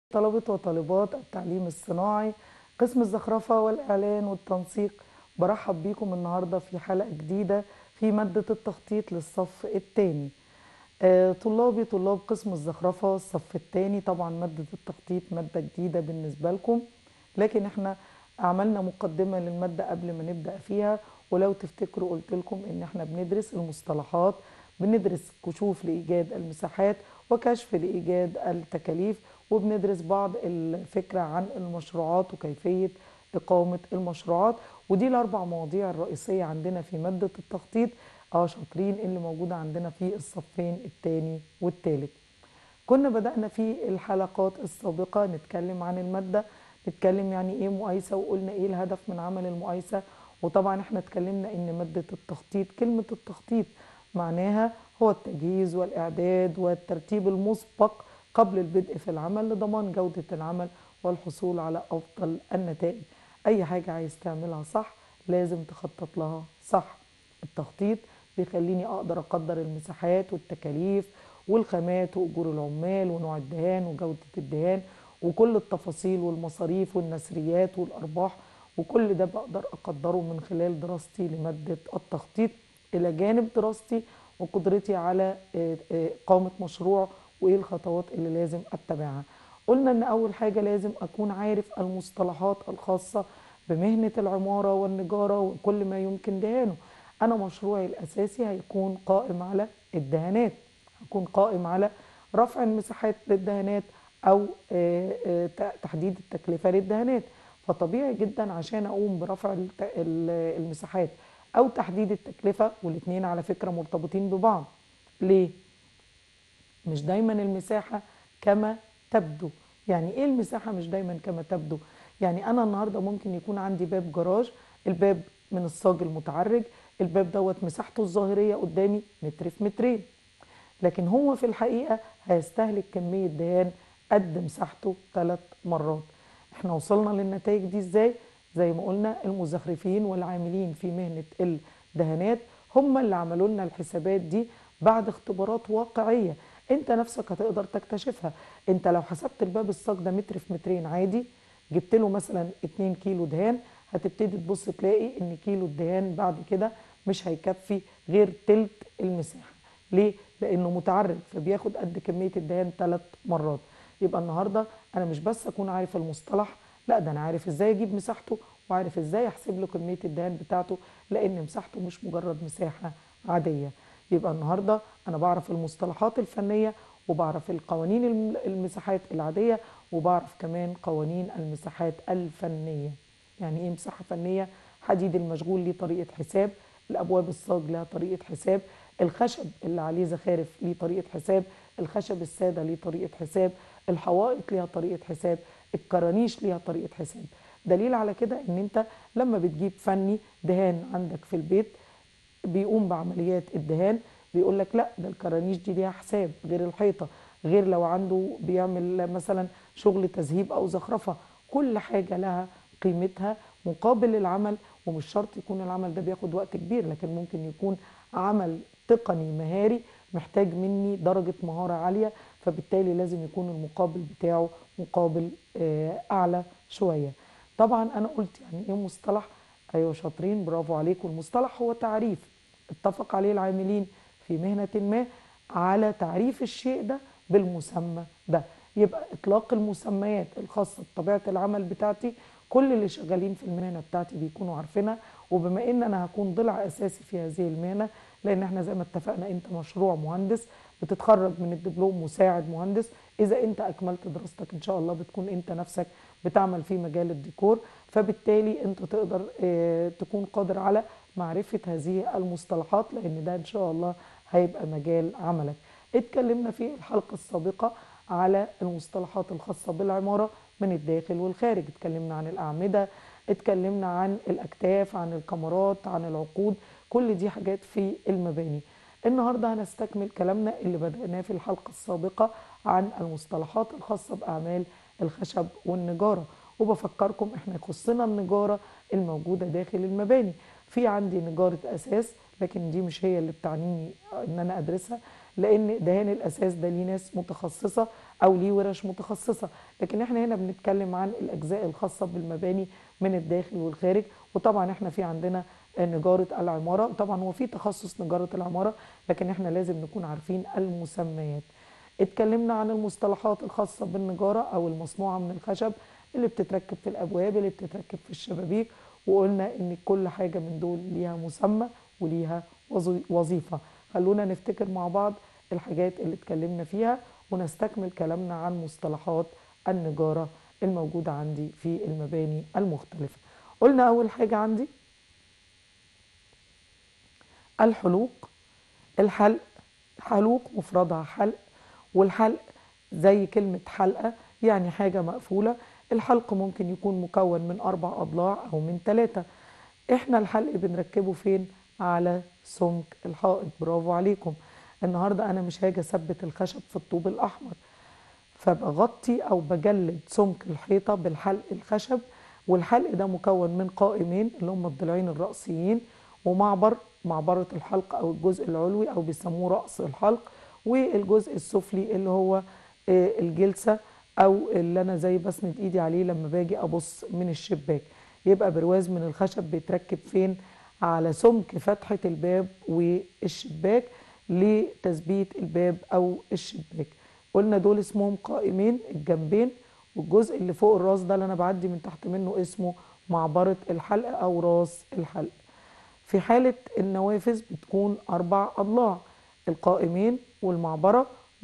طلبة وطالبات التعليم الصناعي قسم الزخرفة والإعلان والتنسيق برحب بيكم النهاردة في حلقة جديدة في مادة التخطيط للصف الثاني آه، طلابي طلاب قسم الزخرفة الصف الثاني طبعا مادة التخطيط مادة جديدة بالنسبة لكم لكن احنا عملنا مقدمة للمادة قبل ما نبدأ فيها ولو تفتكروا قلت لكم ان احنا بندرس المصطلحات بندرس كشوف لإيجاد المساحات وكشف لإيجاد التكاليف وبندرس بعض الفكرة عن المشروعات وكيفية إقامة المشروعات ودي الأربع مواضيع الرئيسية عندنا في مادة التخطيط اه شاطرين اللي موجودة عندنا في الصفين الثاني والثالث كنا بدأنا في الحلقات السابقة نتكلم عن المادة نتكلم يعني ايه مقايسة وقلنا ايه الهدف من عمل المقايسة وطبعا احنا اتكلمنا ان مادة التخطيط كلمة التخطيط معناها هو التجهيز والإعداد والترتيب المسبق قبل البدء في العمل لضمان جودة العمل والحصول على أفضل النتائج أي حاجة عايز تعملها صح لازم تخطط لها صح التخطيط بيخليني أقدر أقدر المساحات والتكاليف والخامات وأجور العمال ونوع الدهان وجودة الدهان وكل التفاصيل والمصاريف والنسريات والأرباح وكل ده بقدر أقدره من خلال دراستي لمادة التخطيط إلى جانب دراستي وقدرتي على إقامة مشروع وإيه الخطوات اللي لازم أتبعها قلنا إن أول حاجة لازم أكون عارف المصطلحات الخاصة بمهنة العمارة والنجارة وكل ما يمكن دهانه أنا مشروعي الأساسي هيكون قائم على الدهانات هكون قائم على رفع المساحات للدهانات أو تحديد التكلفة للدهانات فطبيعي جدا عشان أقوم برفع المساحات أو تحديد التكلفة والاتنين على فكرة مرتبطين ببعض ليه؟ مش دايما المساحة كما تبدو يعني ايه المساحة مش دايما كما تبدو يعني انا النهاردة ممكن يكون عندي باب جراج الباب من الصاج المتعرج الباب دوت مساحته الظاهرية قدامي متر في مترين لكن هو في الحقيقة هيستهلك كمية دهان قد مساحته ثلاث مرات احنا وصلنا للنتائج دي ازاي زي ما قلنا المزخرفين والعاملين في مهنة الدهانات هم اللي عملوا لنا الحسابات دي بعد اختبارات واقعية انت نفسك هتقدر تكتشفها انت لو حسبت الباب الصاج ده متر في مترين عادي جبت له مثلا 2 كيلو دهان هتبتدي تبص تلاقي ان كيلو الدهان بعد كده مش هيكفي غير تلت المساحه ليه لانه متعرج فبياخد قد كميه الدهان ثلاث مرات يبقى النهارده انا مش بس اكون عارف المصطلح لا ده انا عارف ازاي اجيب مساحته وعارف ازاي احسب له كميه الدهان بتاعته لان مساحته مش مجرد مساحه عاديه يبقى النهارده انا بعرف المصطلحات الفنيه وبعرف القوانين المساحات العاديه وبعرف كمان قوانين المساحات الفنيه يعني ايه مساحه فنيه حديد المشغول ليه طريقه حساب الابواب الصاج لها طريقه حساب الخشب اللي عليه زخارف ليه طريقه حساب الخشب الساده ليه طريقه حساب الحوائط ليها طريقه حساب الكرانيش ليها طريقه حساب دليل على كده ان انت لما بتجيب فني دهان عندك في البيت بيقوم بعمليات الدهان بيقول لك لا ده الكرانيش دي ليها حساب غير الحيطه غير لو عنده بيعمل مثلا شغل تذهيب او زخرفه كل حاجه لها قيمتها مقابل العمل ومش شرط يكون العمل ده بياخد وقت كبير لكن ممكن يكون عمل تقني مهاري محتاج مني درجه مهاره عاليه فبالتالي لازم يكون المقابل بتاعه مقابل اعلى شويه طبعا انا قلت يعني ايه مصطلح ايوه شاطرين برافو عليكم المصطلح هو تعريف اتفق عليه العاملين في مهنه ما على تعريف الشيء ده بالمسمى ده يبقى اطلاق المسميات الخاصه بطبيعه العمل بتاعتي كل اللي شغالين في المهنه بتاعتي بيكونوا عارفينها وبما ان انا هكون ضلع اساسي في هذه المهنه لان احنا زي ما اتفقنا انت مشروع مهندس بتتخرج من الدبلوم مساعد مهندس اذا انت اكملت دراستك ان شاء الله بتكون انت نفسك بتعمل في مجال الديكور فبالتالي انت تقدر اه تكون قادر على معرفه هذه المصطلحات لان ده ان شاء الله هيبقى مجال عملك اتكلمنا في الحلقه السابقه على المصطلحات الخاصه بالعماره من الداخل والخارج اتكلمنا عن الاعمده اتكلمنا عن الاكتاف عن الكمرات عن العقود كل دي حاجات في المباني النهارده هنستكمل كلامنا اللي بدأناه في الحلقه السابقه عن المصطلحات الخاصه باعمال الخشب والنجاره وبفكركم احنا يخصنا النجاره الموجوده داخل المباني في عندي نجاره اساس لكن دي مش هي اللي بتعنيني ان انا ادرسها لان دهان الاساس ده ليه ناس متخصصه او ليه ورش متخصصه لكن احنا هنا بنتكلم عن الاجزاء الخاصه بالمباني من الداخل والخارج وطبعا احنا في عندنا نجاره العماره طبعا هو في تخصص نجاره العماره لكن احنا لازم نكون عارفين المسميات اتكلمنا عن المصطلحات الخاصه بالنجاره او المصنوعه من الخشب اللي بتتركب في الابواب اللي بتتركب في الشبابيك وقلنا ان كل حاجه من دول ليها مسمى وليها وظيفه خلونا نفتكر مع بعض الحاجات اللي اتكلمنا فيها ونستكمل كلامنا عن مصطلحات النجاره الموجوده عندي في المباني المختلفه قلنا اول حاجه عندي الحلوق الحلق حلوق مفردها حلق والحلق زي كلمة حلقة يعني حاجة مقفولة الحلق ممكن يكون مكون من أربع أضلاع أو من ثلاثة إحنا الحلق بنركبه فين؟ على سمك الحائط برافو عليكم النهاردة أنا مش هاجي أثبت الخشب في الطوب الأحمر فبغطي أو بجلد سمك الحيطة بالحلق الخشب والحلق ده مكون من قائمين اللي هم الضلعين الرأسيين ومعبر معبرة الحلق أو الجزء العلوي أو بيسموه رأس الحلق والجزء السفلي اللي هو الجلسة أو اللي أنا زي بسند إيدي عليه لما باجي أبص من الشباك يبقى برواز من الخشب بيتركب فين على سمك فتحة الباب والشباك لتثبيت الباب أو الشباك قلنا دول اسمهم قائمين الجنبين والجزء اللي فوق الراس ده اللي أنا بعدي من تحت منه اسمه معبرة الحلق أو راس الحلق في حالة النوافذ بتكون أربع أضلاع القائمين والمعبرة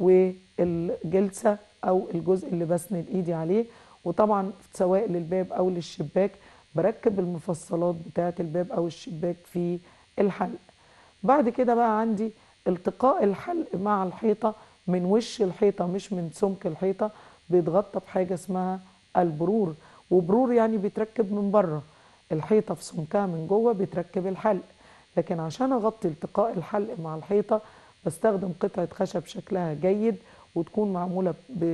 والجلسة أو الجزء اللي بسند إيدي عليه وطبعا سواء للباب أو للشباك بركب المفصلات بتاعة الباب أو الشباك في الحلق بعد كده بقى عندي التقاء الحلق مع الحيطة من وش الحيطة مش من سمك الحيطة بيتغطى بحاجة اسمها البرور وبرور يعني بيتركب من بره الحيطة في سمكها من جوه بيتركب الحلق لكن عشان أغطي التقاء الحلق مع الحيطة بستخدم قطعة خشب شكلها جيد وتكون معمولة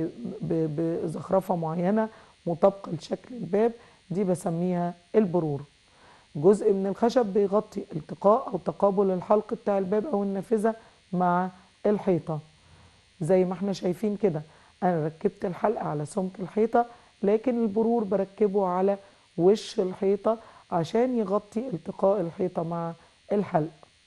بزخرفة معينة مطابقة لشكل الباب دي بسميها البرور جزء من الخشب بيغطي التقاء أو تقابل الحلق بتاع الباب أو النافذة مع الحيطة زي ما احنا شايفين كده أنا ركبت الحلق على سمك الحيطة لكن البرور بركبه على وش الحيطة عشان يغطي التقاء الحيطة مع الحلق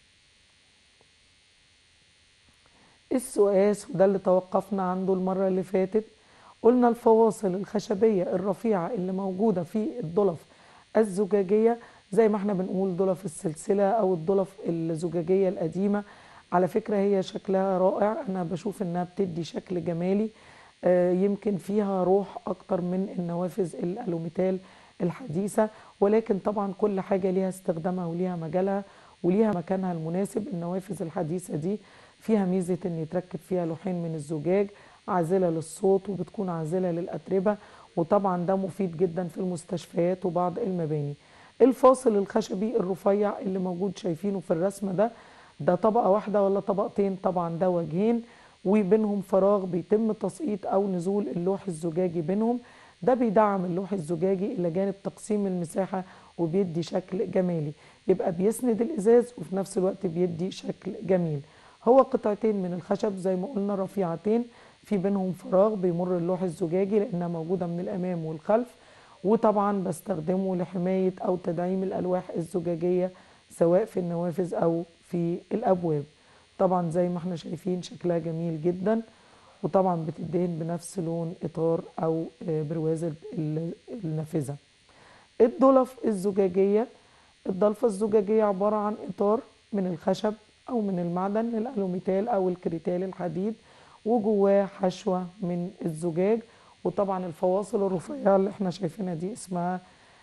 السؤاس وده اللي توقفنا عنده المرة اللي فاتت قلنا الفواصل الخشبية الرفيعة اللي موجودة في الضلف الزجاجية زي ما احنا بنقول ضلف السلسلة أو الضلف الزجاجية القديمة على فكرة هي شكلها رائع أنا بشوف إنها بتدي شكل جمالي آه يمكن فيها روح أكتر من النوافذ الألوميتال الحديثة ولكن طبعا كل حاجة ليها استخدامها وليها مجالها وليها مكانها المناسب النوافذ الحديثة دي فيها ميزة ان يتركب فيها لوحين من الزجاج عازلة للصوت وبتكون عازلة للأتربة وطبعا ده مفيد جدا في المستشفيات وبعض المباني الفاصل الخشبي الرفيع اللي موجود شايفينه في الرسمة ده ده طبقة واحدة ولا طبقتين طبعا ده وجهين وبينهم فراغ بيتم تسقيط أو نزول اللوح الزجاجي بينهم ده بيدعم اللوح الزجاجي إلى جانب تقسيم المساحة وبيدي شكل جمالي يبقى بيسند الإزاز وفي نفس الوقت بيدي شكل جميل هو قطعتين من الخشب زي ما قلنا رفيعتين في بينهم فراغ بيمر اللوح الزجاجي لأنها موجودة من الأمام والخلف وطبعا بستخدمه لحماية أو تدعيم الألواح الزجاجية سواء في النوافذ أو في الأبواب طبعا زي ما احنا شايفين شكلها جميل جدا وطبعا بتدهن بنفس لون إطار أو برواز النافذة الضلف الزجاجية الضلفة الزجاجية عبارة عن إطار من الخشب أو من المعدن الألوميتال أو الكريتال الحديد وجواه حشوة من الزجاج وطبعا الفواصل الرفيعة اللي احنا شايفينها دي اسمها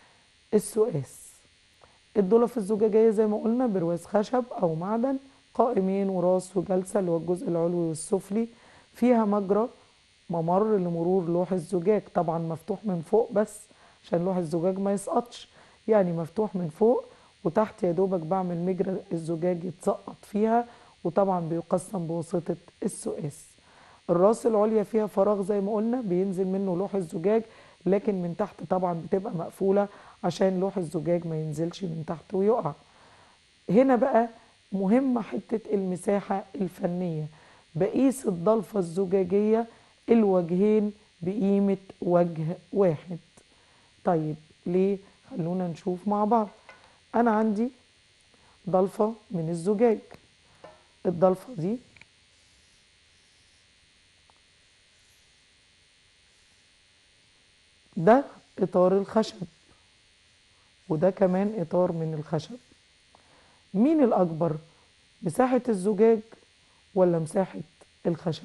السؤاس الضلف الزجاجية زي ما قلنا برواز خشب أو معدن قائمين وراس وجلسة اللي هو الجزء العلوي والسفلي فيها مجرى ممر لمرور لوح الزجاج طبعا مفتوح من فوق بس عشان لوح الزجاج ما يسقطش يعني مفتوح من فوق وتحت يا دوبك بعمل مجرى الزجاج يتسقط فيها وطبعا بيقسم بواسطة السؤاس الراس العليا فيها فراغ زي ما قلنا بينزل منه لوح الزجاج لكن من تحت طبعا بتبقى مقفولة عشان لوح الزجاج ما ينزلش من تحت ويقع هنا بقى مهمة حتة المساحة الفنية بقيس الضلفة الزجاجية الوجهين بقيمة وجه واحد طيب ليه؟ خلونا نشوف مع بعض أنا عندي ضلفة من الزجاج الضلفة دي ده إطار الخشب وده كمان إطار من الخشب مين الأكبر مساحة الزجاج ولا مساحة الخشب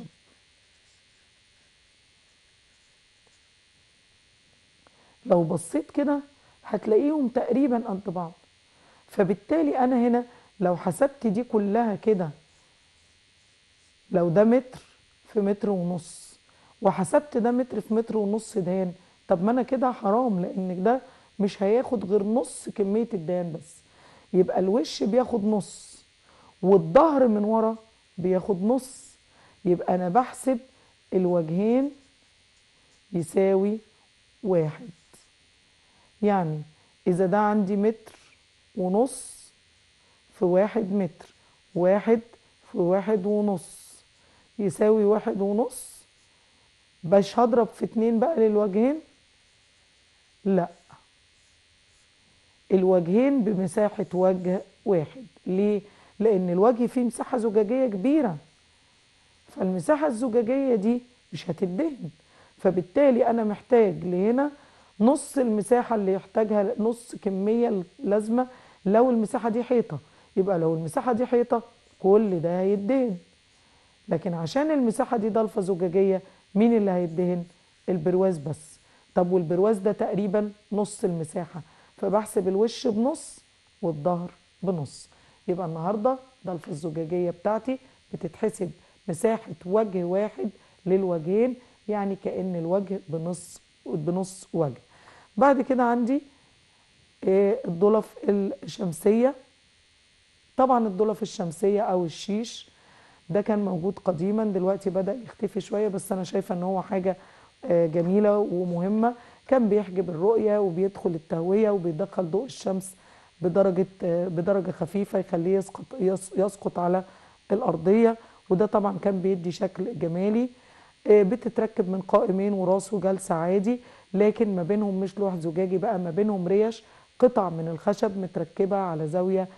لو بصيت كده هتلاقيهم تقريبا قد بعض فبالتالي أنا هنا لو حسبت دي كلها كده لو ده متر في متر ونص وحسبت ده متر في متر ونص دهان طب ما انا كده حرام لان ده مش هياخد غير نص كمية الدهان بس يبقى الوش بياخد نص والظهر من ورا بياخد نص يبقى انا بحسب الوجهين يساوي واحد يعني اذا ده عندي متر ونص في واحد متر واحد في واحد ونص يساوي واحد ونص باش هضرب في اتنين بقى للوجهين لا الوجهين بمساحة وجه واحد ليه؟ لأن الوجه فيه مساحة زجاجية كبيرة فالمساحة الزجاجية دي مش هتدهن فبالتالي أنا محتاج لهنا نص المساحة اللي يحتاجها نص كمية لازمة لو المساحة دي حيطة يبقى لو المساحة دي حيطة كل ده هيدهن لكن عشان المساحة دي ضلفة زجاجية مين اللي هيدهن؟ البرواز بس طب والبرواز ده تقريبا نص المساحة فبحسب الوش بنص والظهر بنص يبقى النهاردة ضلفة الزجاجية بتاعتي بتتحسب مساحة وجه واحد للوجهين يعني كأن الوجه بنص بنص وجه بعد كده عندي الضلف الشمسية طبعا الضلف الشمسية أو الشيش ده كان موجود قديما دلوقتي بدأ يختفي شوية بس أنا شايفة إن هو حاجة جميلة ومهمة كان بيحجب الرؤية وبيدخل التهوية وبيدخل ضوء الشمس بدرجة بدرجة خفيفة يخليه يسقط يسقط على الأرضية وده طبعا كان بيدي شكل جمالي بتتركب من قائمين وراس وجلسة عادي لكن ما بينهم مش لوح زجاجي بقى ما بينهم ريش قطع من الخشب متركبة على زاوية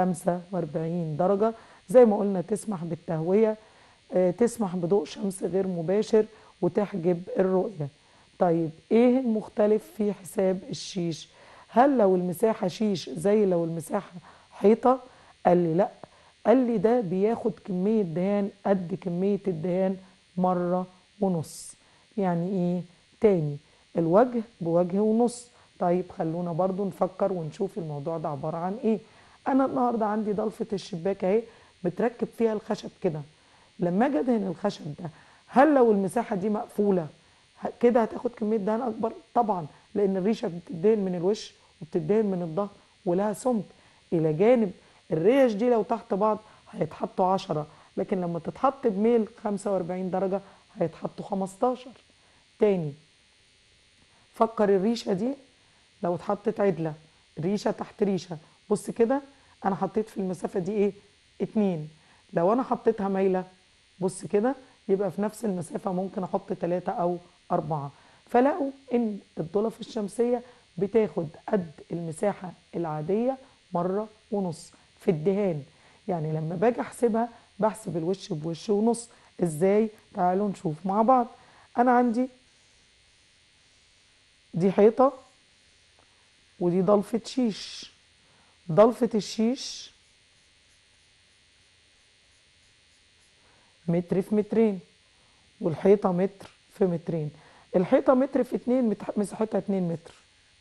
45 درجة زي ما قلنا تسمح بالتهوية تسمح بضوء شمس غير مباشر وتحجب الرؤية طيب ايه المختلف في حساب الشيش هل لو المساحة شيش زي لو المساحة حيطة قال لي لا قال لي ده بياخد كمية دهان قد كمية الدهان مرة ونص يعني ايه تاني الوجه بوجه ونص طيب خلونا برضو نفكر ونشوف الموضوع ده عبارة عن ايه انا النهاردة عندي ضلفة الشباك اهي بتركب فيها الخشب كده لما اجي ادهن الخشب ده هل لو المساحة دي مقفولة كده هتاخد كمية دهان أكبر؟ طبعا لأن الريشة بتدهن من الوش وبتدهن من الظهر ولها سمك إلى جانب الريش دي لو تحت بعض هيتحطوا 10 لكن لما تتحط بميل 45 درجة هيتحطوا 15 تاني فكر الريشة دي لو اتحطت عدلة ريشة تحت ريشة بص كده أنا حطيت في المسافة دي إيه؟ اتنين لو أنا حطيتها مايلة بص كده يبقى في نفس المسافة ممكن أحط ثلاثة أو أربعة فلقوا إن الضلف الشمسية بتاخد قد المساحة العادية مرة ونص في الدهان يعني لما باجي أحسبها بحسب الوش بوش ونص إزاي؟ تعالوا نشوف مع بعض أنا عندي دي حيطة ودي ضلفة شيش ضلفة الشيش متر في مترين والحيطة متر في مترين الحيطة متر في اتنين مساحتها اتنين متر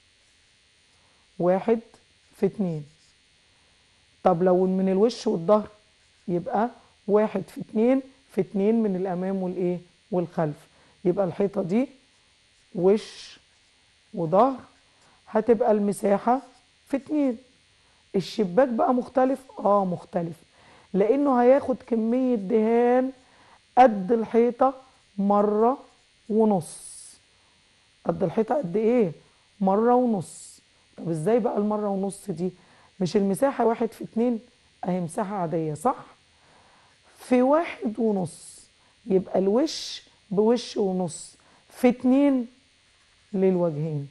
واحد في اتنين طب لو من الوش والظهر يبقى واحد في اتنين في اتنين من الأمام والإيه والخلف يبقى الحيطة دي وش وظهر هتبقى المساحة في اتنين الشباك بقى مختلف اه مختلف لانه هياخد كمية دهان قد الحيطة مرة ونص قد الحيطة قد ايه مرة ونص طب ازاي بقى المرة ونص دي مش المساحة واحد في اتنين اهي مساحة عادية صح في واحد ونص يبقى الوش بوش ونص في اتنين للوجهين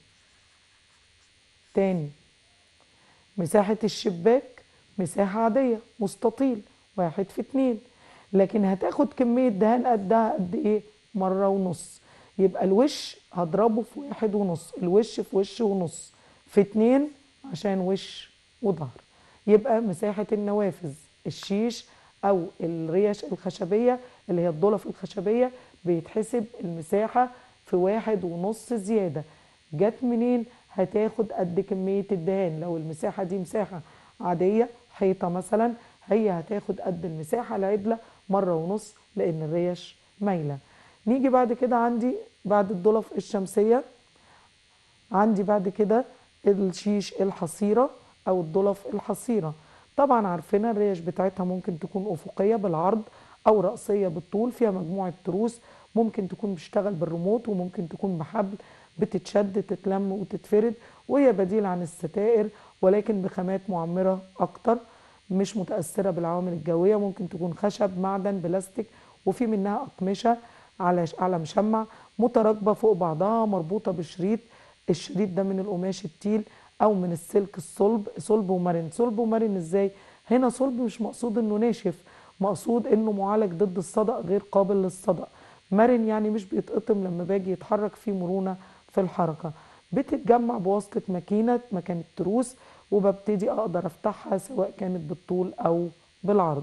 تاني مساحة الشباك مساحة عادية مستطيل واحد في اتنين لكن هتاخد كمية دهان قدها قد ايه مرة ونص يبقى الوش هضربه في واحد ونص الوش في وش ونص في اتنين عشان وش وظهر يبقى مساحة النوافذ الشيش أو الريش الخشبية اللي هي الضلف الخشبية بيتحسب المساحة في واحد ونص زيادة جت منين هتاخد قد كمية الدهان لو المساحة دي مساحة عادية حيطة مثلا هي هتاخد قد المساحة العدلة مرة ونص لأن الريش مايلة نيجي بعد كده عندي بعد الضلف الشمسية عندي بعد كده الشيش الحصيرة أو الضلف الحصيرة طبعا عارفين الريش بتاعتها ممكن تكون أفقية بالعرض أو رأسية بالطول فيها مجموعة تروس ممكن تكون بتشتغل بالريموت وممكن تكون بحبل بتتشد تتلم وتتفرد وهي بديل عن الستائر ولكن بخامات معمرة أكتر مش متأثرة بالعوامل الجوية ممكن تكون خشب معدن بلاستيك وفي منها أقمشة على على مشمع متراكبة فوق بعضها مربوطة بشريط الشريط ده من القماش التيل أو من السلك الصلب صلب ومرن صلب ومرن إزاي؟ هنا صلب مش مقصود إنه ناشف مقصود إنه معالج ضد الصدأ غير قابل للصدأ مرن يعني مش بيتقطم لما باجي يتحرك فيه مرونة في الحركة بتتجمع بواسطة ماكينة مكان التروس وببتدي أقدر أفتحها سواء كانت بالطول أو بالعرض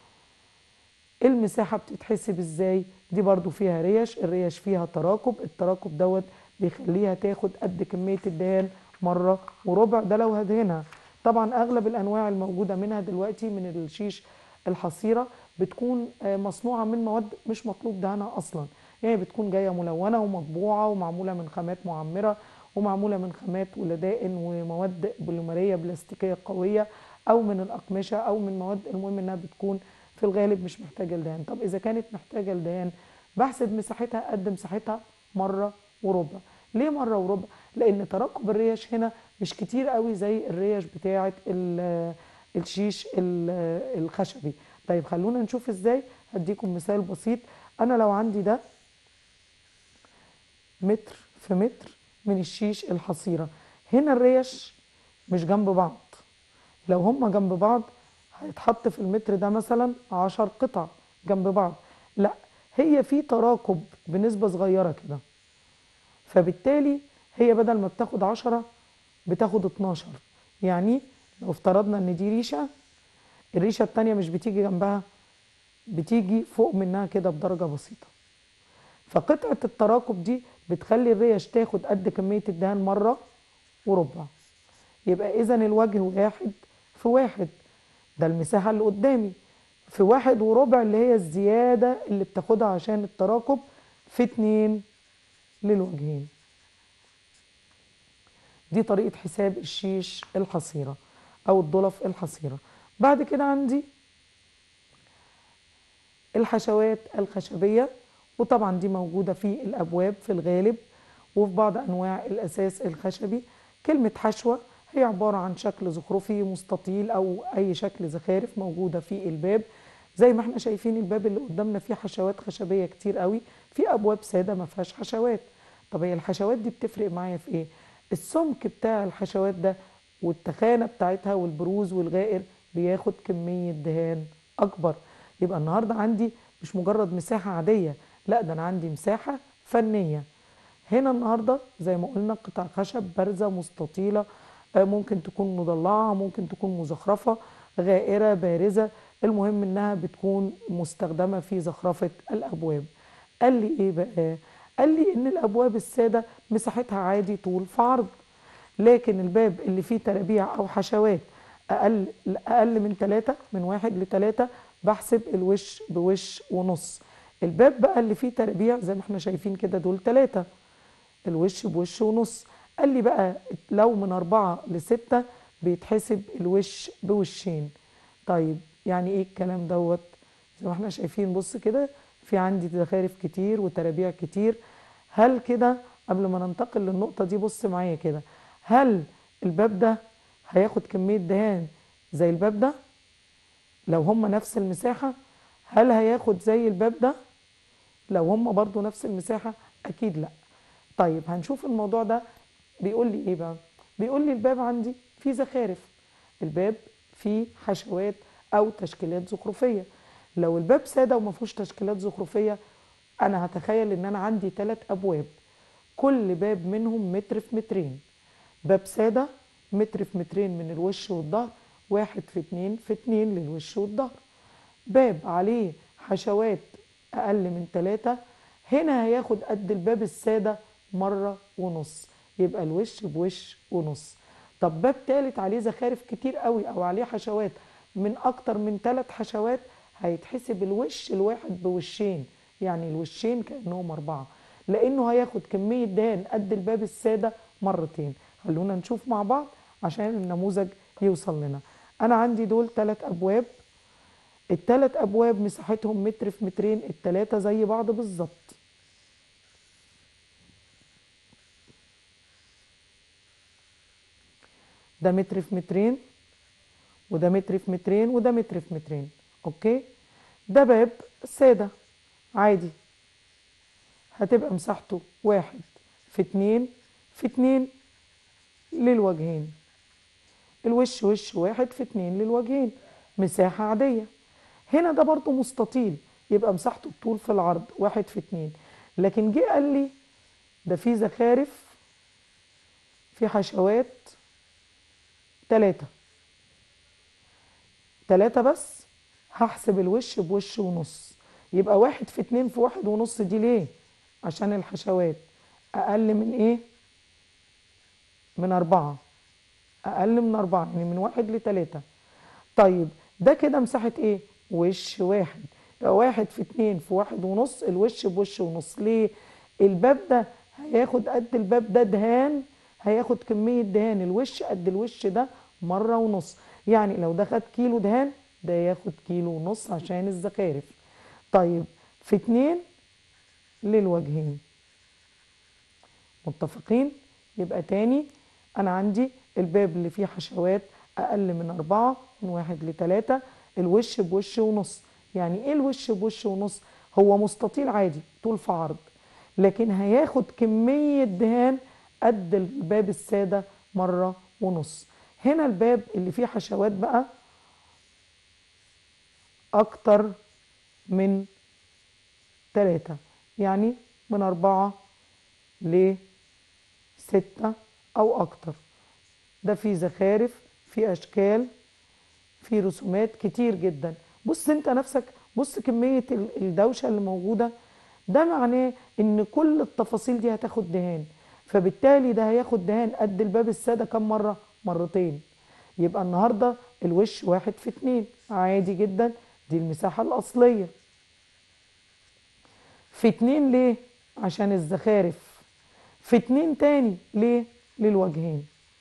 المساحة بتتحسب ازاي دي برضو فيها ريش الريش فيها تراكب التراكب دوت بيخليها تاخد قد كمية الدهان مرة وربع ده لو هدهنها طبعا اغلب الانواع الموجودة منها دلوقتي من الشيش الحصيرة بتكون مصنوعة من مواد مش مطلوب دهنها اصلا يعني بتكون جاية ملونة ومطبوعة ومعمولة من خامات معمرة ومعمولة من خامات ولدائن ومواد بوليمرية بلاستيكية قوية أو من الأقمشة أو من مواد المهم إنها بتكون في الغالب مش محتاجة لدهان طب إذا كانت محتاجة لدهان بحسب مساحتها قد مساحتها مرة وربع ليه مرة وربع؟ لأن ترقب الريش هنا مش كتير قوي زي الريش بتاعة الشيش الخشبي طيب خلونا نشوف ازاي هديكم مثال بسيط أنا لو عندي ده متر في متر من الشيش الحصيرة هنا الريش مش جنب بعض لو هما جنب بعض هيتحط في المتر ده مثلا عشر قطع جنب بعض لا هي في تراكب بنسبة صغيرة كده فبالتالي هي بدل ما بتاخد عشرة بتاخد اتناشر يعني لو افترضنا ان دي ريشة الريشة التانية مش بتيجي جنبها بتيجي فوق منها كده بدرجة بسيطة فقطعة التراكب دي بتخلي الريش تاخد قد كمية الدهان مرة وربع يبقى إذا الوجه واحد في واحد ده المساحة اللي قدامي في واحد وربع اللي هي الزيادة اللي بتاخدها عشان التراكب في اتنين للوجهين دي طريقة حساب الشيش الحصيرة أو الضلف الحصيرة بعد كده عندي الحشوات الخشبية وطبعا دي موجودة في الأبواب في الغالب وفي بعض أنواع الأساس الخشبي كلمة حشوة هي عبارة عن شكل زخرفي مستطيل أو أي شكل زخارف موجودة في الباب زي ما احنا شايفين الباب اللي قدامنا فيه حشوات خشبية كتير قوي في أبواب سادة ما فيهاش حشوات طب هي الحشوات دي بتفرق معايا في إيه؟ السمك بتاع الحشوات ده والتخانة بتاعتها والبروز والغائر بياخد كمية دهان أكبر يبقى النهاردة عندي مش مجرد مساحة عادية لا ده أنا عندي مساحة فنية هنا النهاردة زي ما قلنا قطع خشب بارزة مستطيلة ممكن تكون مضلعة ممكن تكون مزخرفة غائرة بارزة المهم انها بتكون مستخدمة في زخرفة الابواب قال لي ايه بقى قال لي ان الابواب السادة مساحتها عادي طول في عرض لكن الباب اللي فيه ترابيع او حشوات اقل اقل من ثلاثة من واحد لثلاثة بحسب الوش بوش ونص الباب بقى اللي فيه ترابيع زي ما احنا شايفين كده دول ثلاثة الوش بوش ونص قال لي بقى لو من أربعة لستة بيتحسب الوش بوشين طيب يعني ايه الكلام دوت زي ما احنا شايفين بص كده في عندي زخارف كتير وترابيع كتير هل كده قبل ما ننتقل للنقطة دي بص معايا كده هل الباب ده هياخد كمية دهان زي الباب ده لو هما نفس المساحة هل هياخد زي الباب ده لو هم برضو نفس المساحة أكيد لا طيب هنشوف الموضوع ده بيقول لي إيه بقى بيقول لي الباب عندي فيه زخارف الباب فيه حشوات أو تشكيلات زخرفية لو الباب سادة وما فيهوش تشكيلات زخرفية أنا هتخيل إن أنا عندي ثلاث أبواب كل باب منهم متر في مترين باب سادة متر في مترين من الوش والظهر واحد في اتنين في اتنين للوش والظهر باب عليه حشوات أقل من تلاتة هنا هياخد قد الباب السادة مرة ونص يبقى الوش بوش ونص طب باب تالت عليه زخارف كتير قوي أو عليه حشوات من أكتر من تلات حشوات هيتحسب الوش الواحد بوشين يعني الوشين كأنهم أربعة لأنه هياخد كمية دهان قد الباب السادة مرتين خلونا نشوف مع بعض عشان النموذج يوصل لنا أنا عندي دول تلات أبواب التلات أبواب مساحتهم متر في مترين التلاتة زي بعض بالظبط ده متر في مترين وده متر في مترين وده متر في مترين اوكي ده باب سادة عادي هتبقى مساحته واحد في اتنين في اتنين للوجهين الوش وش واحد في اتنين للوجهين مساحة عادية هنا ده برضو مستطيل يبقى مساحته الطول في العرض واحد في اتنين لكن جه قال لي ده في زخارف في حشوات تلاتة تلاتة بس هحسب الوش بوش ونص يبقى واحد في اتنين في واحد ونص دي ليه عشان الحشوات أقل من إيه من أربعة أقل من أربعة يعني من واحد لتلاتة طيب ده كده مساحة إيه وش واحد يبقى واحد في اتنين في واحد ونص الوش بوش ونص ليه الباب ده هياخد قد الباب ده دهان هياخد كمية دهان الوش قد الوش ده مرة ونص يعني لو ده خد كيلو دهان ده ياخد كيلو ونص عشان الزخارف طيب في اتنين للوجهين متفقين يبقى تاني انا عندي الباب اللي فيه حشوات اقل من اربعة من واحد لتلاتة الوش بوش ونص يعني ايه الوش بوش ونص هو مستطيل عادي طول في عرض لكن هياخد كمية دهان قد الباب السادة مرة ونص هنا الباب اللي فيه حشوات بقى أكتر من تلاتة يعني من أربعة لستة أو أكتر ده فيه زخارف فيه أشكال فيه رسومات كتير جدا بص انت نفسك بص كمية الدوشة اللي موجودة ده معناه ان كل التفاصيل دي هتاخد دهان فبالتالي ده هياخد دهان قد الباب السادة كم مرة مرتين يبقى النهاردة الوش واحد في اتنين عادي جدا دي المساحة الأصلية في اتنين ليه عشان الزخارف في اتنين تاني ليه للوجهين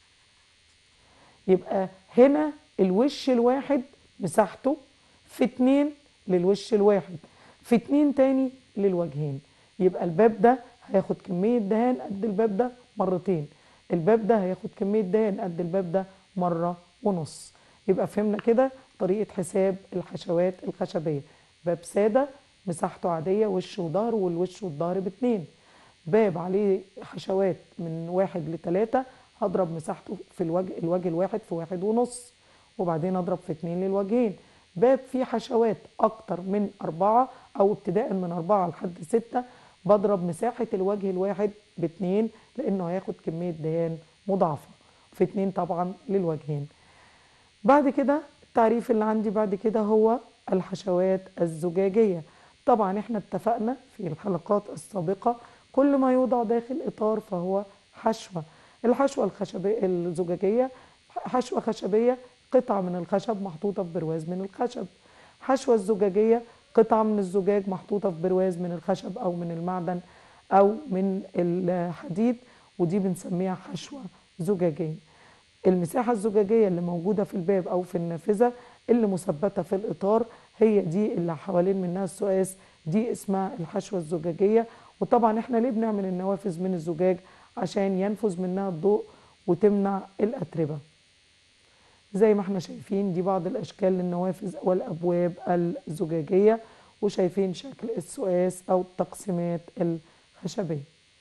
يبقى هنا الوش الواحد مساحته في اتنين للوش الواحد في اتنين تاني للوجهين يبقى الباب ده هياخد كمية دهان قد الباب ده مرتين الباب ده هياخد كمية دهان قد الباب ده مرة ونص يبقى فهمنا كده طريقة حساب الحشوات الخشبية باب سادة مساحته عادية وش وظهر والوش والظهر باتنين باب عليه حشوات من واحد لتلاتة هضرب مساحته في الوجه الوجه الواحد في واحد ونص وبعدين اضرب في اتنين للوجهين باب فيه حشوات اكتر من اربعة او ابتداء من اربعة لحد ستة بضرب مساحة الوجه الواحد باتنين لانه هياخد كمية دهان مضاعفة في اتنين طبعا للوجهين بعد كده التعريف اللي عندي بعد كده هو الحشوات الزجاجية طبعا احنا اتفقنا في الحلقات السابقة كل ما يوضع داخل اطار فهو حشوة الحشوة الخشبية الزجاجية حشوة خشبية قطعة من الخشب محطوطة في برواز من الخشب حشوة الزجاجية قطعة من الزجاج محطوطة في برواز من الخشب أو من المعدن أو من الحديد ودي بنسميها حشوة زجاجية المساحة الزجاجية اللي موجودة في الباب أو في النافذة اللي مثبتة في الإطار هي دي اللي حوالين منها السؤاس دي اسمها الحشوة الزجاجية وطبعا احنا ليه بنعمل النوافذ من الزجاج عشان ينفذ منها الضوء وتمنع الأتربة زي ما احنا شايفين دي بعض الأشكال للنوافذ والأبواب الزجاجية وشايفين شكل السؤاس أو التقسيمات الخشبية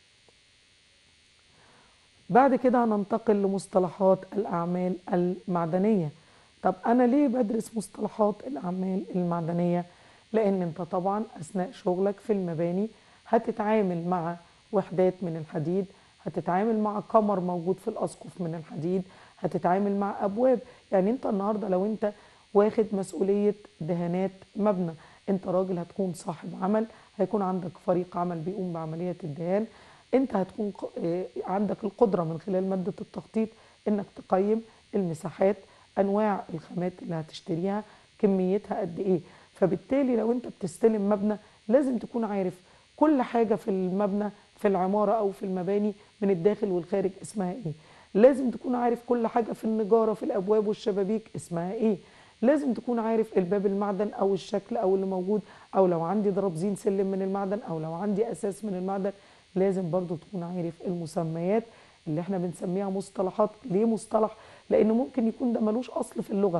بعد كده هننتقل لمصطلحات الأعمال المعدنية طب أنا ليه بدرس مصطلحات الأعمال المعدنية؟ لأن أنت طبعا أثناء شغلك في المباني هتتعامل مع وحدات من الحديد هتتعامل مع قمر موجود في الأسقف من الحديد هتتعامل مع أبواب يعني أنت النهاردة لو أنت واخد مسؤولية دهانات مبنى أنت راجل هتكون صاحب عمل هيكون عندك فريق عمل بيقوم بعملية الدهان انت هتكون عندك القدره من خلال ماده التخطيط انك تقيم المساحات انواع الخامات اللي هتشتريها كميتها قد ايه فبالتالي لو انت بتستلم مبنى لازم تكون عارف كل حاجه في المبنى في العماره او في المباني من الداخل والخارج اسمها ايه لازم تكون عارف كل حاجه في النجاره في الابواب والشبابيك اسمها ايه لازم تكون عارف الباب المعدن او الشكل او اللي موجود او لو عندي ضربزين سلم من المعدن او لو عندي اساس من المعدن لازم برضو تكون عارف المسميات اللي احنا بنسميها مصطلحات ليه مصطلح لان ممكن يكون ده ملوش اصل في اللغه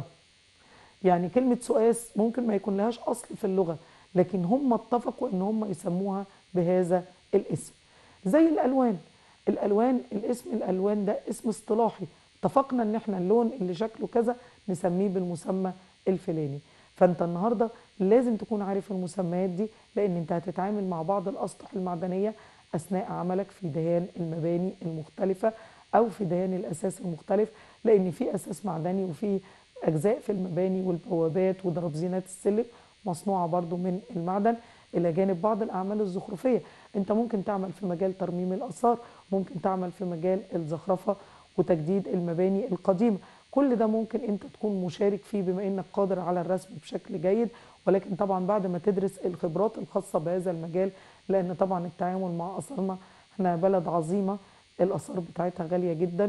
يعني كلمه سؤاس ممكن ما يكون لهاش اصل في اللغه لكن هم اتفقوا ان هم يسموها بهذا الاسم زي الالوان الالوان الاسم الالوان ده اسم اصطلاحي اتفقنا ان احنا اللون اللي شكله كذا نسميه بالمسمى الفلاني فانت النهارده لازم تكون عارف المسميات دي لان انت هتتعامل مع بعض الاسطح المعدنيه اثناء عملك في دهان المباني المختلفه او في دهان الاساس المختلف لان في اساس معدني وفي اجزاء في المباني والبوابات ودرابزينات السلم مصنوعه برضو من المعدن الى جانب بعض الاعمال الزخرفيه انت ممكن تعمل في مجال ترميم الاثار ممكن تعمل في مجال الزخرفه وتجديد المباني القديمه كل ده ممكن انت تكون مشارك فيه بما انك قادر على الرسم بشكل جيد ولكن طبعا بعد ما تدرس الخبرات الخاصه بهذا المجال لان طبعا التعامل مع اثارنا احنا بلد عظيمه الاثار بتاعتها غاليه جدا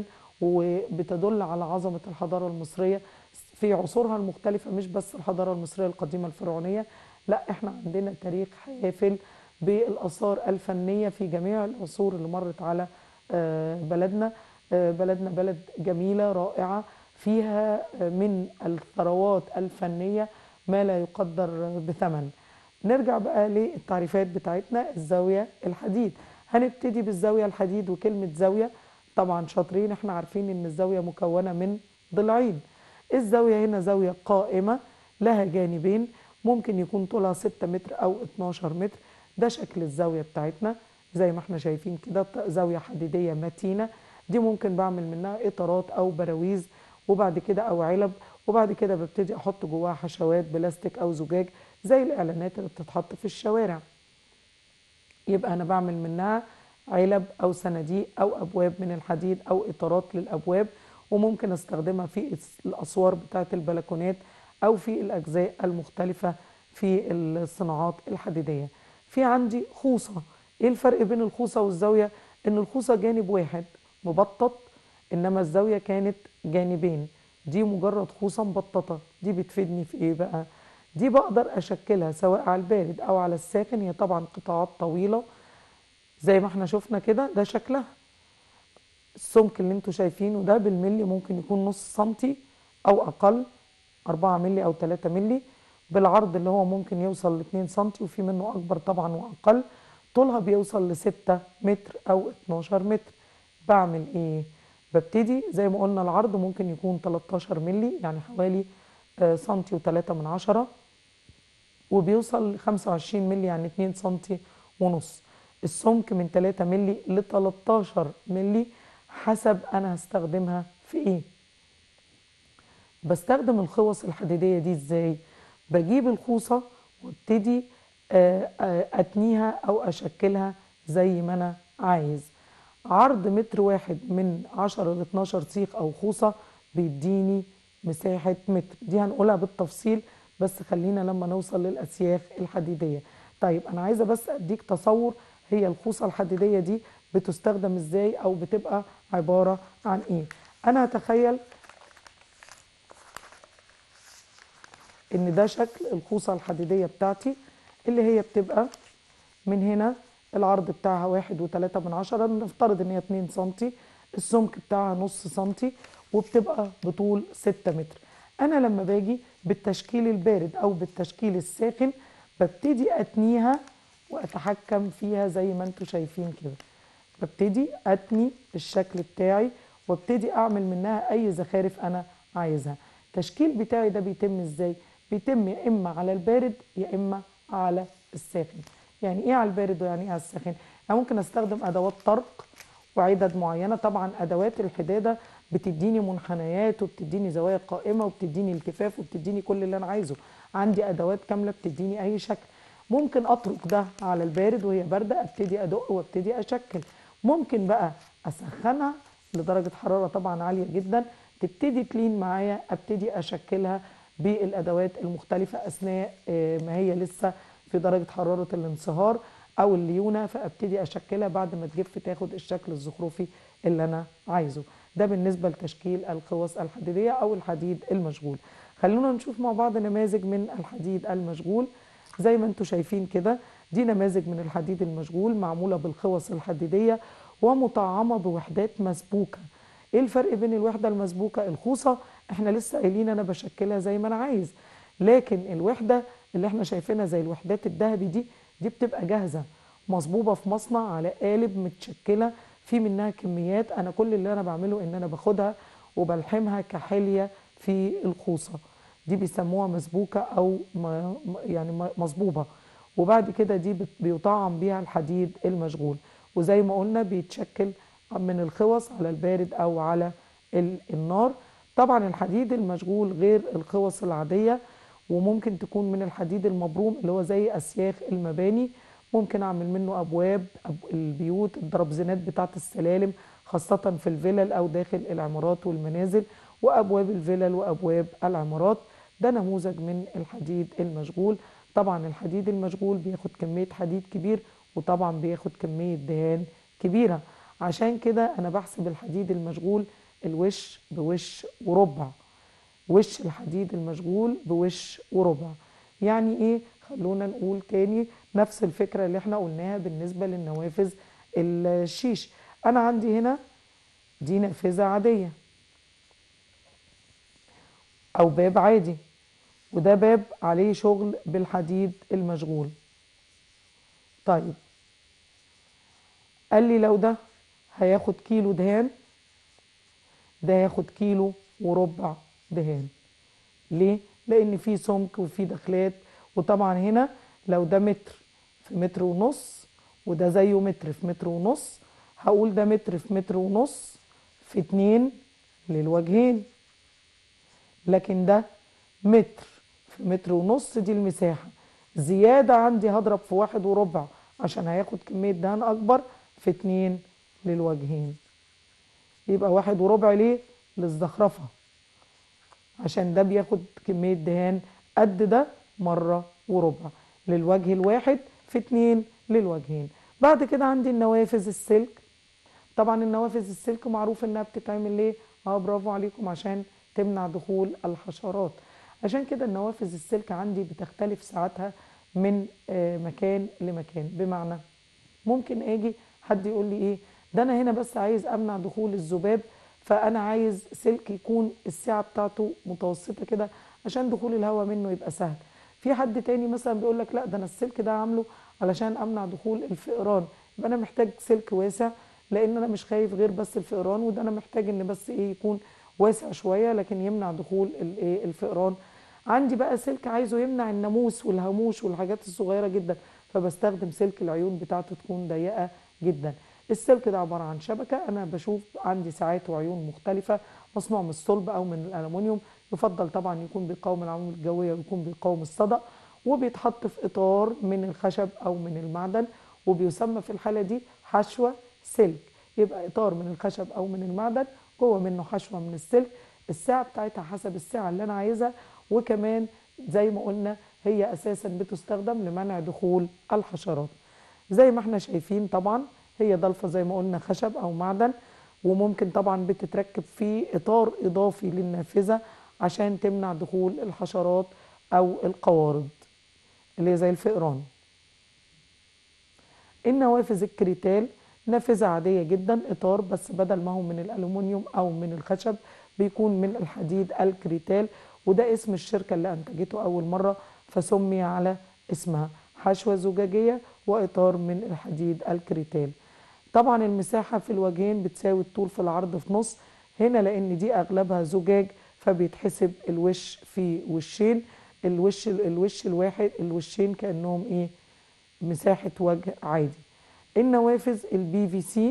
وبتدل على عظمه الحضاره المصريه في عصورها المختلفه مش بس الحضاره المصريه القديمه الفرعونيه لا احنا عندنا تاريخ حافل بالاثار الفنيه في جميع العصور اللي مرت على بلدنا بلدنا بلد جميله رائعه فيها من الثروات الفنيه ما لا يقدر بثمن نرجع بقى للتعريفات بتاعتنا الزاويه الحديد هنبتدي بالزاويه الحديد وكلمه زاويه طبعا شاطرين احنا عارفين ان الزاويه مكونه من ضلعين الزاويه هنا زاويه قائمه لها جانبين ممكن يكون طولها 6 متر او 12 متر ده شكل الزاويه بتاعتنا زي ما احنا شايفين كده زاويه حديديه متينه دي ممكن بعمل منها اطارات او براويز وبعد كده او علب وبعد كده ببتدي احط جواها حشوات بلاستيك او زجاج زي الاعلانات اللي بتتحط في الشوارع يبقى انا بعمل منها علب او صناديق او ابواب من الحديد او اطارات للابواب وممكن استخدمها في الاسوار بتاعه البلكونات او في الاجزاء المختلفه في الصناعات الحديديه في عندي خوصه ايه الفرق بين الخوصه والزاويه ان الخوصه جانب واحد مبطط انما الزاويه كانت جانبين دي مجرد خوصه مبططه دي بتفيدني في ايه بقى دي بقدر اشكلها سواء على البارد او على الساخن هي طبعا قطاعات طويله زي ما احنا شفنا كده ده شكلها السمك اللي انتوا شايفينه ده بالملي ممكن يكون نص سنتي او اقل 4 ملي او 3 ملي بالعرض اللي هو ممكن يوصل ل 2 سنتي وفي منه اكبر طبعا واقل طولها بيوصل ل 6 متر او 12 متر بعمل ايه ببتدي زي ما قلنا العرض ممكن يكون 13 ملي يعني حوالي سنتي و3 من عشرة وبيوصل ل 25 ملي يعني 2 سنتي ونص السمك من 3 ملي ل 13 ملي حسب انا هستخدمها في ايه بستخدم الخوص الحديدية دي ازاي بجيب الخوصة وابتدي اتنيها او اشكلها زي ما انا عايز عرض متر واحد من 10 ل 12 سيخ او خوصة بيديني مساحة متر دي هنقولها بالتفصيل بس خلينا لما نوصل للأسياخ الحديدية طيب أنا عايزة بس أديك تصور هي الخوصة الحديدية دي بتستخدم إزاي أو بتبقى عبارة عن إيه أنا هتخيل إن ده شكل الخوصة الحديدية بتاعتي اللي هي بتبقى من هنا العرض بتاعها واحد وتلاتة من عشرة نفترض إن هي اتنين سنتي السمك بتاعها نص سنتي وبتبقى بطول 6 متر انا لما باجي بالتشكيل البارد او بالتشكيل الساخن ببتدي اتنيها واتحكم فيها زي ما انتم شايفين كده ببتدي اتني الشكل بتاعي وابتدي اعمل منها اي زخارف انا عايزها التشكيل بتاعي ده بيتم ازاي بيتم يا اما على البارد يا اما على الساخن يعني ايه على البارد ويعني ايه على الساخن انا ممكن استخدم ادوات طرق وعدد معينه طبعا ادوات الحداده بتديني منحنيات وبتديني زوايا قائمه وبتديني التفاف وبتديني كل اللي انا عايزه عندي ادوات كامله بتديني اي شكل ممكن اترك ده على البارد وهي بارده ابتدي ادق وابتدي اشكل ممكن بقى اسخنها لدرجه حراره طبعا عاليه جدا تبتدي تلين معايا ابتدي اشكلها بالادوات المختلفه اثناء آه، ما هي لسه في درجه حراره الانصهار او الليونه فابتدي اشكلها بعد ما تجف تاخد الشكل الزخرفي اللي انا عايزه ده بالنسبه لتشكيل القوس الحديديه او الحديد المشغول خلونا نشوف مع بعض نماذج من الحديد المشغول زي ما انتم شايفين كده دي نماذج من الحديد المشغول معموله بالقوس الحديديه ومطعمه بوحدات مسبوكه ايه الفرق بين الوحده المسبوكه الخوصه احنا لسه قايلين انا بشكلها زي ما انا عايز لكن الوحده اللي احنا شايفينها زي الوحدات الذهبي دي دي بتبقى جاهزه مصبوبه في مصنع على قالب متشكله في منها كميات انا كل اللي انا بعمله ان انا باخدها وبلحمها كحليه في الخوصه دي بيسموها مسبوكه او م- م- يعني م- مصبوبه وبعد كده دي بت- بيطعم بيها الحديد المشغول وزي ما قلنا بيتشكل من الخوص على البارد او على ال- النار طبعا الحديد المشغول غير الخوص العاديه وممكن تكون من الحديد المبروم اللي هو زي اسياخ المباني ممكن اعمل منه ابواب أب- البيوت الدرابزينات بتاعه السلالم خاصه في الفلل او داخل العمارات والمنازل وابواب الفلل وابواب العمارات ده نموذج من الحديد المشغول طبعا الحديد المشغول بياخد كميه حديد كبير وطبعا بياخد كميه دهان كبيره عشان كده انا بحسب الحديد المشغول الوش بوش وربع وش الحديد المشغول بوش وربع يعني ايه خلونا نقول تاني نفس الفكرة اللي احنا قلناها بالنسبة للنوافذ الشيش انا عندي هنا دي نافذة عادية او باب عادي وده باب عليه شغل بالحديد المشغول طيب قال لي لو ده هياخد كيلو دهان ده ياخد كيلو وربع دهان ليه؟ لأن في سمك وفي دخلات وطبعا هنا لو ده متر في متر ونص وده زيه متر في متر ونص هقول ده متر في متر ونص في اتنين للوجهين لكن ده متر في متر ونص دي المساحة زيادة عندي هضرب في واحد وربع عشان هياخد كمية دهان أكبر في اتنين للوجهين يبقى واحد وربع ليه؟ للزخرفة عشان ده بياخد كمية دهان قد ده مرة وربع للوجه الواحد في اتنين للوجهين بعد كده عندي النوافذ السلك طبعا النوافذ السلك معروف انها بتتعمل ليه اه برافو عليكم عشان تمنع دخول الحشرات عشان كده النوافذ السلك عندي بتختلف ساعتها من آه، مكان لمكان بمعنى ممكن اجي حد يقول لي ايه ده انا هنا بس عايز امنع دخول الذباب فانا عايز سلك يكون السعه بتاعته متوسطه كده عشان دخول الهواء منه يبقى سهل في حد تاني مثلا بيقول لك لا ده انا السلك ده عامله علشان امنع دخول الفئران يبقى انا محتاج سلك واسع لان انا مش خايف غير بس الفئران وده انا محتاج ان بس ايه يكون واسع شويه لكن يمنع دخول الايه الفئران عندي بقى سلك عايزه يمنع الناموس والهاموش والحاجات الصغيره جدا فبستخدم سلك العيون بتاعته تكون ضيقه جدا السلك ده عباره عن شبكه انا بشوف عندي ساعات وعيون مختلفه مصنوع من الصلب او من الالومنيوم يفضل طبعا يكون بيقاوم العوامل الجويه ويكون بيقاوم الصدأ وبيتحط في اطار من الخشب او من المعدن وبيسمى في الحاله دي حشوه سلك يبقى اطار من الخشب او من المعدن جوه منه حشوه من السلك السعه بتاعتها حسب السعه اللي انا عايزها وكمان زي ما قلنا هي اساسا بتستخدم لمنع دخول الحشرات زي ما احنا شايفين طبعا هي ضلفه زي ما قلنا خشب او معدن وممكن طبعا بتتركب في اطار اضافي للنافذه عشان تمنع دخول الحشرات او القوارض اللي هي زي الفئران النوافذ الكريتال نافذة عادية جدا إطار بس بدل ما هو من الألومنيوم أو من الخشب بيكون من الحديد الكريتال وده اسم الشركة اللي أنتجته أول مرة فسمي على اسمها حشوة زجاجية وإطار من الحديد الكريتال طبعا المساحة في الوجهين بتساوي الطول في العرض في نص هنا لأن دي أغلبها زجاج فبيتحسب الوش في وشين الوش الوش الواحد الوشين كأنهم إيه مساحة وجه عادي النوافذ البي في سي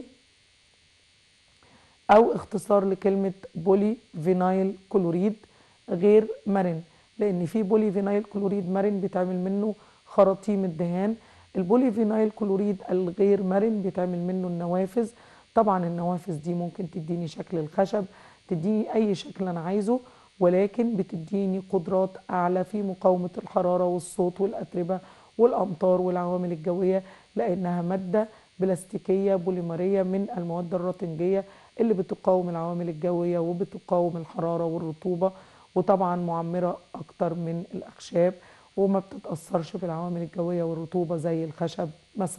أو اختصار لكلمة بولي فينايل كلوريد غير مرن لأن في بولي فينايل كلوريد مرن بيتعمل منه خراطيم الدهان البولي فينايل كلوريد الغير مرن بيتعمل منه النوافذ طبعا النوافذ دي ممكن تديني شكل الخشب تديني أي شكل أنا عايزه ولكن بتديني قدرات أعلى في مقاومة الحرارة والصوت والأتربة والأمطار والعوامل الجوية لأنها مادة بلاستيكية بوليمرية من المواد الرطنجية اللي بتقاوم العوامل الجوية وبتقاوم الحرارة والرطوبة وطبعا معمرة أكتر من الأخشاب وما بتتأثرش بالعوامل الجوية والرطوبة زي الخشب مثلا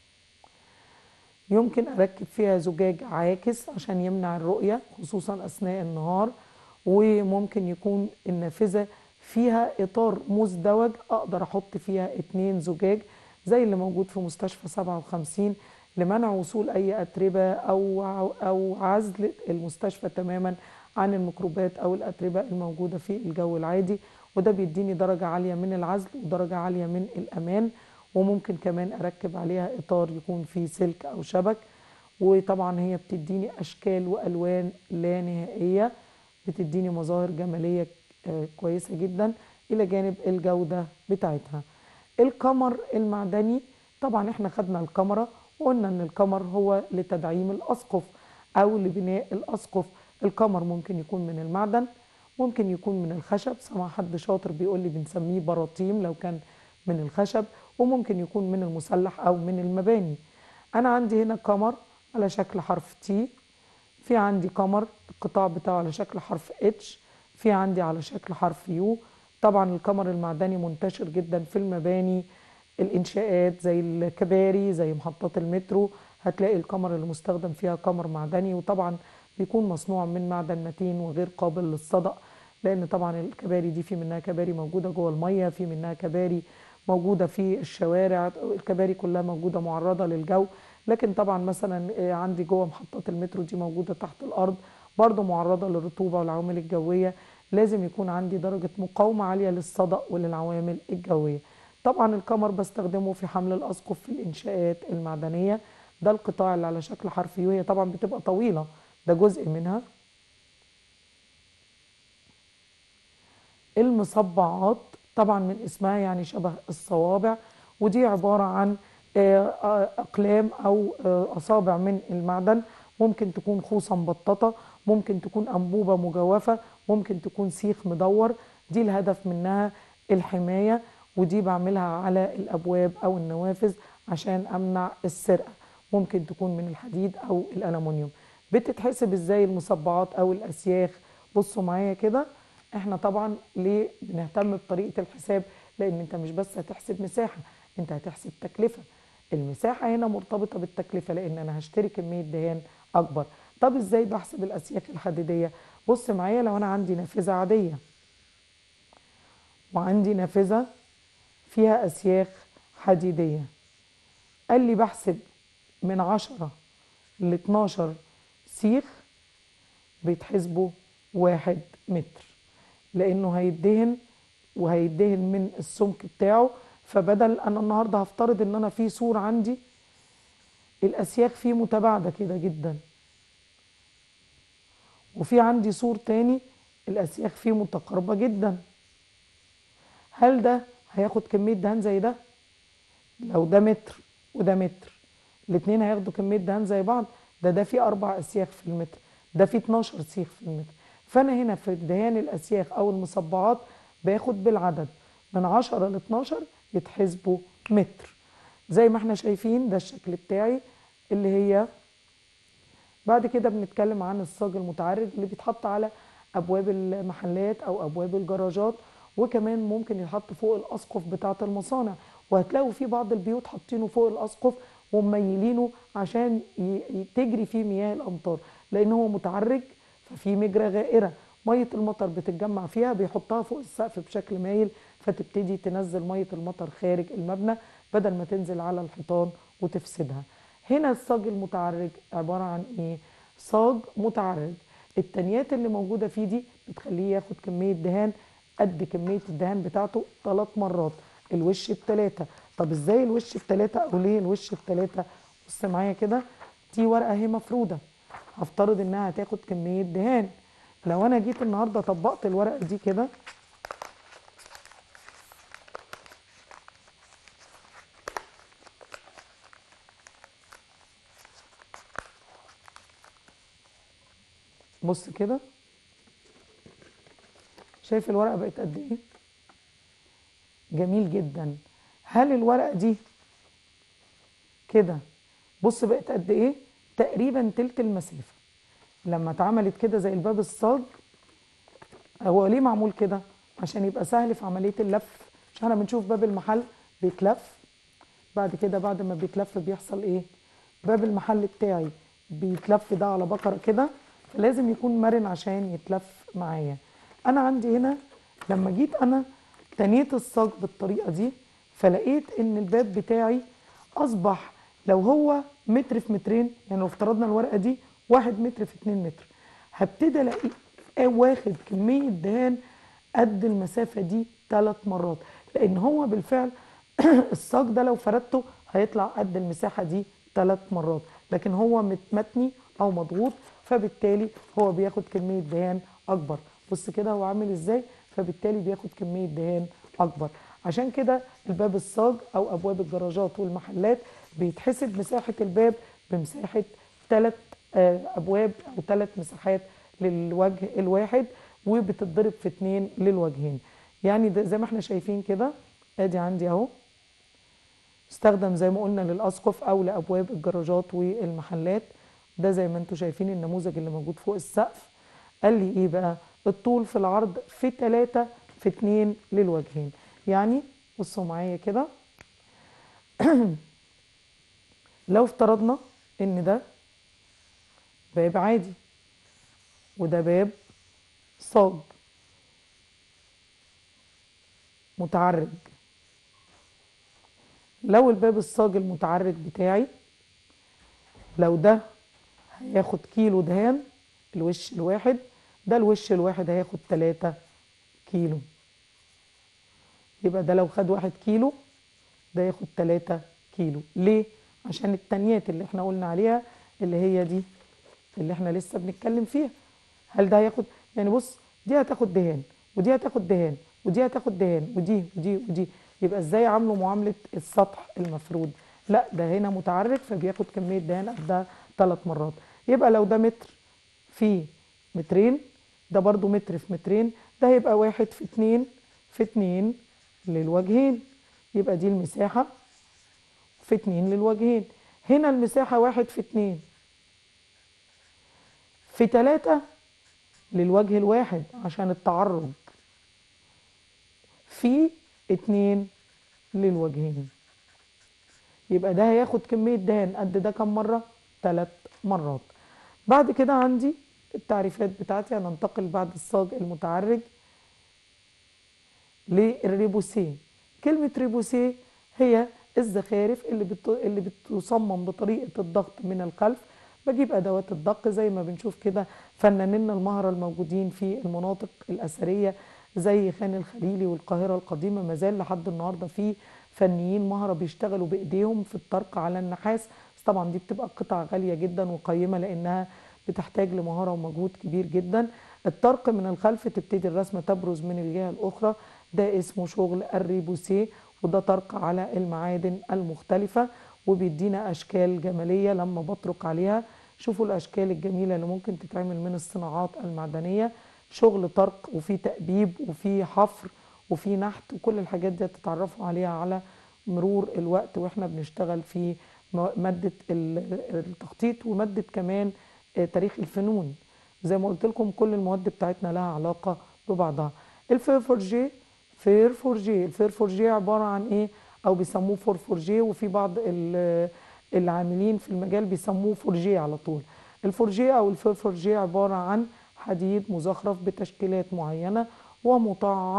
يمكن أركب فيها زجاج عاكس عشان يمنع الرؤية خصوصا أثناء النهار وممكن يكون النافذة فيها إطار مزدوج أقدر أحط فيها اتنين زجاج زي اللي موجود في مستشفى 57 لمنع وصول أي أتربة أو أو عزل المستشفى تماما عن الميكروبات أو الأتربة الموجودة في الجو العادي وده بيديني درجة عالية من العزل ودرجة عالية من الأمان وممكن كمان أركب عليها إطار يكون فيه سلك أو شبك وطبعا هي بتديني أشكال وألوان لا نهائية بتديني مظاهر جمالية كويسة جدا إلى جانب الجودة بتاعتها القمر المعدني طبعا احنا خدنا الكاميرا وقلنا ان القمر هو لتدعيم الأسقف أو لبناء الأسقف القمر ممكن يكون من المعدن ممكن يكون من الخشب سمع حد شاطر بيقول لي بنسميه براطيم لو كان من الخشب وممكن يكون من المسلح أو من المباني أنا عندي هنا قمر على شكل حرف تي في عندي قمر القطاع بتاعه على شكل حرف اتش في عندي على شكل حرف يو طبعا القمر المعدني منتشر جدا في المباني الانشاءات زي الكباري زي محطات المترو هتلاقي القمر اللي مستخدم فيها قمر معدني وطبعا بيكون مصنوع من معدن متين وغير قابل للصدأ لان طبعا الكباري دي في منها كباري موجوده جوه الميه في منها كباري موجوده في الشوارع الكباري كلها موجوده معرضه للجو لكن طبعا مثلا عندي جوه محطات المترو دي موجوده تحت الارض برضه معرضه للرطوبه والعوامل الجويه لازم يكون عندي درجه مقاومه عاليه للصدأ وللعوامل الجويه طبعا القمر بستخدمه في حمل الاسقف في الانشاءات المعدنيه ده القطاع اللي على شكل حرف يو هي طبعا بتبقى طويله ده جزء منها المصبعات طبعا من اسمها يعني شبه الصوابع ودي عبارة عن أقلام أو أصابع من المعدن ممكن تكون خوصة مبططة ممكن تكون أنبوبة مجوفة ممكن تكون سيخ مدور دي الهدف منها الحماية ودي بعملها على الأبواب أو النوافذ عشان أمنع السرقة ممكن تكون من الحديد أو الألمنيوم بتتحسب ازاي المصبعات أو الأسياخ بصوا معايا كده احنا طبعا ليه بنهتم بطريقه الحساب لان انت مش بس هتحسب مساحه انت هتحسب تكلفه المساحه هنا مرتبطه بالتكلفه لان انا هشتري كميه دهان اكبر طب ازاي بحسب الاسياخ الحديديه بص معايا لو انا عندي نافذه عاديه وعندي نافذه فيها اسياخ حديديه قال لي بحسب من 10 ل 12 سيخ بيتحسبوا واحد متر لانه هيدهن وهيدهن من السمك بتاعه فبدل انا النهارده هفترض ان انا في سور عندي الاسياخ فيه متباعده كده جدا وفي عندي سور تاني الاسياخ فيه متقاربه جدا هل ده هياخد كميه دهان زي ده لو ده متر وده متر الاتنين هياخدوا كميه دهان زي بعض ده ده فيه اربع اسياخ في المتر ده فيه 12 سيخ في المتر فانا هنا في دهان الاسياخ او المصبعات باخد بالعدد من 10 ل 12 يتحسبوا متر زي ما احنا شايفين ده الشكل بتاعي اللي هي بعد كده بنتكلم عن الصاج المتعرج اللي بيتحط على ابواب المحلات او ابواب الجراجات وكمان ممكن يتحط فوق الاسقف بتاعه المصانع وهتلاقوا في بعض البيوت حاطينه فوق الاسقف ومميلينه عشان تجري فيه مياه الامطار لان هو متعرج ففي مجرى غائره ميه المطر بتتجمع فيها بيحطها فوق السقف بشكل مايل فتبتدي تنزل ميه المطر خارج المبنى بدل ما تنزل على الحيطان وتفسدها هنا الصاج المتعرج عباره عن ايه صاج متعرج التنيات اللي موجوده فيه دي بتخليه ياخد كميه دهان قد كميه الدهان بتاعته ثلاث مرات الوش بتلاته طب ازاي الوش بتلاته او ليه الوش بتلاته بص معايا كده دي ورقه اهي مفروده هفترض انها هتاخد كميه دهان لو انا جيت النهارده طبقت الورقه دي كده بص كده شايف الورقه بقت قد ايه جميل جدا هل الورقه دي كده بص بقت قد ايه تقريبا تلت المسافه لما اتعملت كده زي الباب الصاج هو ليه معمول كده عشان يبقى سهل في عمليه اللف مش احنا بنشوف باب المحل بيتلف بعد كده بعد ما بيتلف بيحصل ايه باب المحل بتاعي بيتلف ده على بكره كده فلازم يكون مرن عشان يتلف معايا انا عندي هنا لما جيت انا تنيت الصاج بالطريقه دي فلقيت ان الباب بتاعي اصبح لو هو متر في مترين يعني لو افترضنا الورقه دي واحد متر في اتنين متر هبتدي الاقي واخد كميه دهان قد المسافه دي ثلاث مرات لان هو بالفعل الصاج ده لو فردته هيطلع قد المساحه دي ثلاث مرات لكن هو متمتني او مضغوط فبالتالي هو بياخد كميه دهان اكبر بص كده هو عامل ازاي فبالتالي بياخد كميه دهان اكبر عشان كده الباب الصاج او ابواب الجراجات والمحلات بيتحسب مساحه الباب بمساحه ثلاث ابواب او ثلاث مساحات للوجه الواحد وبتتضرب في اتنين للوجهين يعني ده زي ما احنا شايفين كده ادي عندي اهو استخدم زي ما قلنا للاسقف او لابواب الجراجات والمحلات ده زي ما انتم شايفين النموذج اللي موجود فوق السقف قال لي ايه بقى الطول في العرض في 3 في 2 للوجهين يعني بصوا معايا كده لو افترضنا ان ده باب عادي وده باب صاج متعرج لو الباب الصاج المتعرج بتاعي لو ده هياخد كيلو دهان الوش الواحد ده الوش الواحد هياخد 3 كيلو يبقى ده لو خد واحد كيلو ده ياخد 3 كيلو ليه؟ عشان التنيات اللي احنا قلنا عليها اللي هي دي اللي احنا لسه بنتكلم فيها هل ده هياخد يعني بص دي هتاخد دهان ودي هتاخد دهان ودي هتاخد دهان ودي ودي ودي يبقى ازاي عاملوا معامله السطح المفرود لا ده هنا متعرج فبياخد كميه دهان قدها ثلاث مرات يبقى لو ده متر في مترين ده برضو متر في مترين ده هيبقى واحد في اتنين في اتنين للوجهين يبقى دي المساحة في اتنين للوجهين هنا المساحة واحد في اتنين في تلاتة للوجه الواحد عشان التعرج في اتنين للوجهين يبقى ده هياخد كمية دهان قد ده كم مرة؟ تلات مرات بعد كده عندي التعريفات بتاعتي هننتقل بعد الصاج المتعرج للريبوسيه كلمة ريبوسيه هي الزخارف اللي بت... اللي بتصمم بطريقة الضغط من الخلف بجيب أدوات الضغط زي ما بنشوف كده فنانين المهرة الموجودين في المناطق الأثرية زي خان الخليلي والقاهرة القديمة ما زال لحد النهاردة في فنيين مهرة بيشتغلوا بإيديهم في الطرق على النحاس بس طبعا دي بتبقى قطع غالية جدا وقيمة لأنها بتحتاج لمهارة ومجهود كبير جدا الطرق من الخلف تبتدي الرسمة تبرز من الجهة الأخرى ده اسمه شغل الريبوسيه وده طرق على المعادن المختلفة وبيدينا أشكال جمالية لما بطرق عليها شوفوا الأشكال الجميلة اللي ممكن تتعمل من الصناعات المعدنية شغل طرق وفي تأبيب وفي حفر وفي نحت وكل الحاجات دي تتعرفوا عليها على مرور الوقت واحنا بنشتغل في مادة التخطيط ومادة كمان تاريخ الفنون زي ما قلت لكم كل المواد بتاعتنا لها علاقة ببعضها الفير فورجي فير فورجي الفير فورجي عبارة عن ايه او بيسموه فور فورجي وفي بعض العاملين في المجال بيسموه فورجي على طول الفورجي او الفير فورجي عبارة عن حديد مزخرف بتشكيلات معينة ومطعم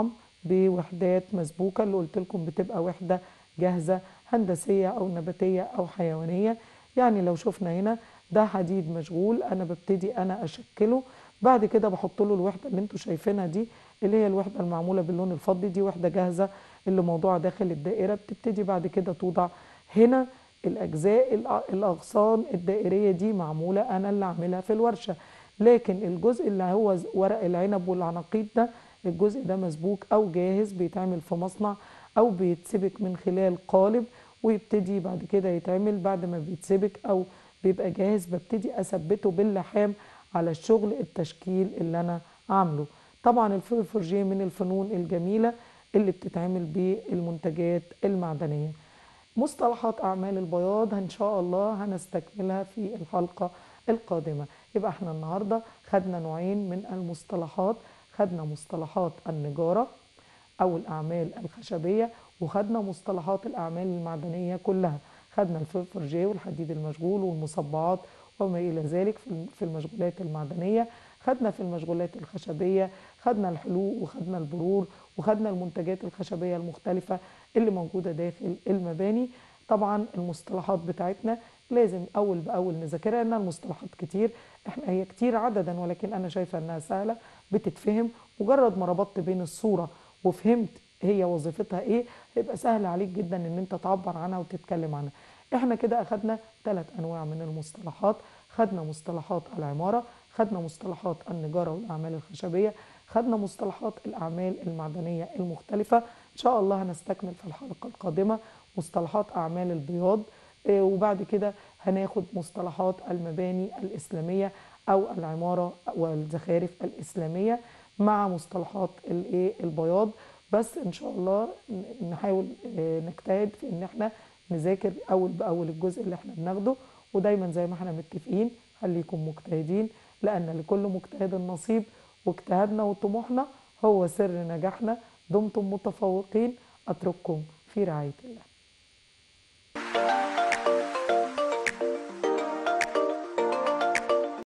بوحدات مسبوكة اللي قلت لكم بتبقى وحدة جاهزة هندسية أو نباتية أو حيوانية يعني لو شفنا هنا ده حديد مشغول أنا ببتدي أنا أشكله بعد كده بحط له الوحدة اللي انتوا شايفينها دي اللي هي الوحدة المعمولة باللون الفضي دي وحدة جاهزة اللي موضوعة داخل الدائرة بتبتدي بعد كده توضع هنا الأجزاء الأ- الأغصان الدائرية دي معمولة أنا اللي عاملها في الورشة لكن الجزء اللي هو ز- ورق العنب والعناقيد ده الجزء ده مسبوك أو جاهز بيتعمل في مصنع أو بيتسبك من خلال قالب ويبتدي بعد كده يتعمل بعد ما بيتسبك أو بيبقى جاهز ببتدي أثبته باللحام على الشغل التشكيل اللي أنا عامله طبعا الفوي فورجيه من الفنون الجميلة اللي بتتعمل بالمنتجات المعدنية مصطلحات أعمال البياض إن شاء الله هنستكملها في الحلقة القادمة يبقى احنا النهاردة خدنا نوعين من المصطلحات خدنا مصطلحات النجارة أو الأعمال الخشبية وخدنا مصطلحات الأعمال المعدنية كلها خدنا الفرجيه والحديد المشغول والمصبعات وما إلى ذلك في في المشغولات المعدنية خدنا في المشغولات الخشبية خدنا الحلوق وخدنا البرور وخدنا المنتجات الخشبية المختلفة اللي موجودة داخل المباني طبعا المصطلحات بتاعتنا لازم أول بأول نذاكرها لأنها المصطلحات كتير احنا هي كتير عددا ولكن أنا شايفة أنها سهلة بتتفهم مجرد ما ربطت بين الصورة وفهمت هي وظيفتها ايه هيبقى سهل عليك جدا ان انت تعبر عنها وتتكلم عنها احنا كده اخدنا ثلاث انواع من المصطلحات خدنا مصطلحات العمارة خدنا مصطلحات النجارة والأعمال الخشبية خدنا مصطلحات الأعمال المعدنية المختلفة إن شاء الله هنستكمل في الحلقة القادمة مصطلحات أعمال البياض آه، وبعد كده هناخد مصطلحات المباني الإسلامية أو العمارة والزخارف الإسلامية مع مصطلحات الإيه البياض بس إن شاء الله ن- نحاول آه، نجتهد في إن إحنا نذاكر أول بأول الجزء اللي إحنا بناخده ودايما زي ما إحنا متفقين خليكم مجتهدين لأن لكل مجتهد نصيب واجتهادنا وطموحنا هو سر نجاحنا دمتم متفوقين أترككم في رعاية الله